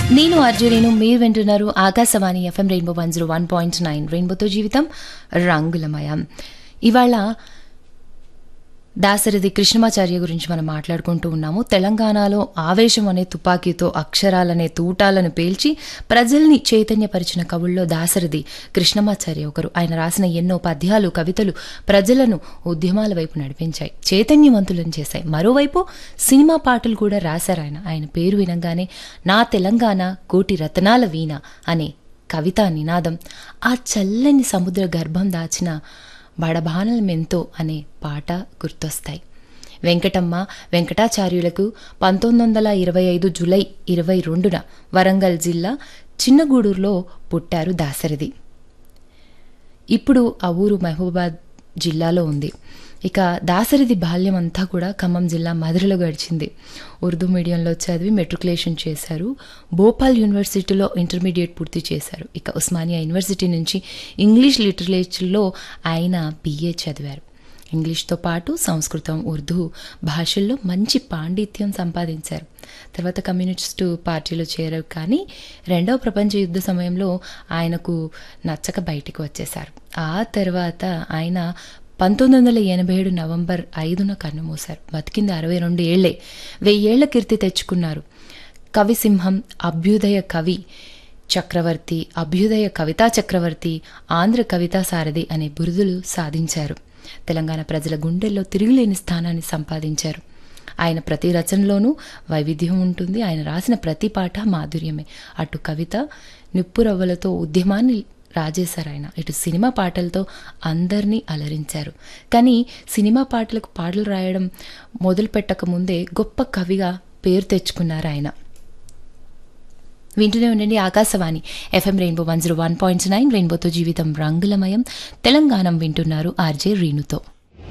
నేను అర్జునేను మీరు వింటున్నారు Akashvani FM Rainbow one zero one point nine రెయిన్బోతో జీవితం రంగులమయం ఇవాళ దాసరిది కృష్ణమాచార్య గురించి మనం మాట్లాడుకుంటూ ఉన్నాము తెలంగాణలో ఆవేశం అనే తుపాకీతో అక్షరాలనే తూటాలను పేల్చి ప్రజల్ని చైతన్యపరిచిన కవుల్లో దాసరిది కృష్ణమాచార్య ఒకరు ఆయన రాసిన ఎన్నో పద్యాలు కవితలు ప్రజలను ఉద్యమాల వైపు నడిపించాయి చైతన్యవంతులను చేశాయి మరోవైపు సినిమా పాటలు కూడా రాశారు ఆయన ఆయన పేరు వినంగానే నా తెలంగాణ కోటి రతనాల వీణ అనే కవితా నినాదం ఆ చల్లని సముద్ర గర్భం దాచిన బడబానల మెంతో అనే పాట గుర్తొస్తాయి వెంకటమ్మ వెంకటాచార్యులకు పంతొమ్మిది వందల ఇరవై ఐదు జులై ఇరవై రెండున వరంగల్ జిల్లా చిన్నగూడూరులో పుట్టారు దాసరిది ఇప్పుడు ఆ ఊరు మహబూబాద్ జిల్లాలో ఉంది ఇక దాసరిది బాల్యం అంతా కూడా ఖమ్మం జిల్లా మధురలో గడిచింది ఉర్దూ మీడియంలో చదివి మెట్రికులేషన్ చేశారు భోపాల్ యూనివర్సిటీలో ఇంటర్మీడియట్ పూర్తి చేశారు ఇక ఉస్మానియా యూనివర్సిటీ నుంచి ఇంగ్లీష్ లిటరేచర్లో ఆయన బిఏ చదివారు ఇంగ్లీష్తో పాటు సంస్కృతం ఉర్దూ భాషల్లో మంచి పాండిత్యం సంపాదించారు తర్వాత కమ్యూనిస్టు పార్టీలో చేరారు కానీ రెండవ ప్రపంచ యుద్ధ సమయంలో ఆయనకు నచ్చక బయటికి వచ్చేశారు ఆ తర్వాత ఆయన పంతొమ్మిది వందల ఎనభై ఏడు నవంబర్ ఐదున కన్నుమూశారు బతికింది అరవై రెండు ఏళ్లే వెయ్యేళ్ల కీర్తి తెచ్చుకున్నారు కవిసింహం అభ్యుదయ కవి చక్రవర్తి అభ్యుదయ కవితా చక్రవర్తి ఆంధ్ర కవితా సారథి అనే బిరుదులు సాధించారు తెలంగాణ ప్రజల గుండెల్లో తిరుగులేని స్థానాన్ని సంపాదించారు ఆయన ప్రతి రచనలోనూ వైవిధ్యం ఉంటుంది ఆయన రాసిన ప్రతి పాట మాధుర్యమే అటు కవిత నిప్పురవ్వలతో ఉద్యమాన్ని రాజేశారు ఆయన ఇటు సినిమా పాటలతో అందరినీ అలరించారు కానీ సినిమా పాటలకు పాటలు రాయడం మొదలు పెట్టక ముందే గొప్ప కవిగా పేరు తెచ్చుకున్నారు ఆయన వింటూనే ఉండండి Akashvani FM Rainbow one zero one point nine రెయిన్బోతో జీవితం రంగులమయం తెలంగాణ వింటున్నారు ఆర్జే రీనుతో